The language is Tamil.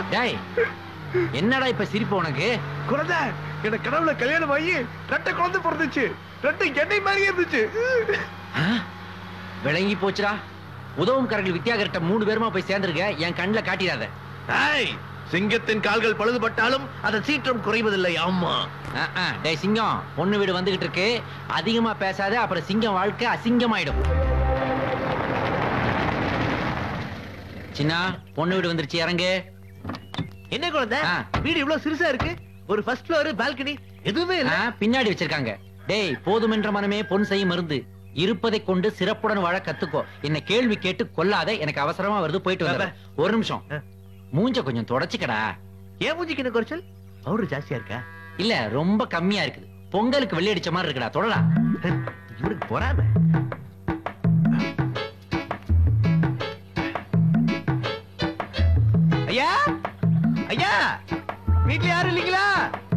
டேய் என்னடா இப்ப சிரிப்பு உனக்கு குழந்தை எனக்கு கனவுல கல்யாணம் ஆகி ரெட்டை குழந்தை பிறந்துச்சு ரெட்டை எண்ணெய் மாதிரி இருந்துச்சு ஆ? விளங்கி போச்சுடா உதவும் கரங்கள் வித்யாகர்ட்ட மூணு பேருமா போய் சேர்ந்திருக்க என் கண்ணுல காட்டிடாத ஏய், சிங்கத்தின் கால்கள் பழுதுபட்டாலும் அதன் சீற்றம் குறைவதில்லை ஆமா ஆ, ஆ, டேய் சிங்கம் பொண்ணு வீடு வந்துகிட்டு இருக்கு அதிகமா பேசாத அப்புறம் சிங்கம் வாழ்க்கை அசிங்கமாயிடும் சின்ன பொண்ணு வீடு வந்துருச்சு இறங்கு என்ன குழந்தை ஆ. வீடு இவ்வளவு சிறுசா இருக்கு ஒரு ஃபர்ஸ்ட் ஃப்ளோர் பால்கனி எதுவுமே இல்ல ஆ, பின்னாடி வச்சிருக்காங்க டேய் போதுமென்ற மனமே பொன் செய்யும் மருந்து இருப்பதை கொண்டு சிறப்புடன் வாழ கத்துக்கோ என்ன கேள்வி கேட்டு கொல்லாத எனக்கு அவசரமா வருது போயிட்டு வர ஒரு நிமிஷம் ஆ. மூஞ்ச கொஞ்சம் தொடச்சுக்கடா ஏன் மூஞ்சிக்கு என்ன குறைச்சல் பவுடர் ஜாஸ்தியா இருக்கா இல்ல ரொம்ப கம்மியா இருக்குது பொங்கலுக்கு வெள்ளை அடிச்ச மாதிரி இருக்குடா தொடடா இவனுக்கு பொறாம ஐயா ஐயா வீட்ல யாரும் இல்லீங்களா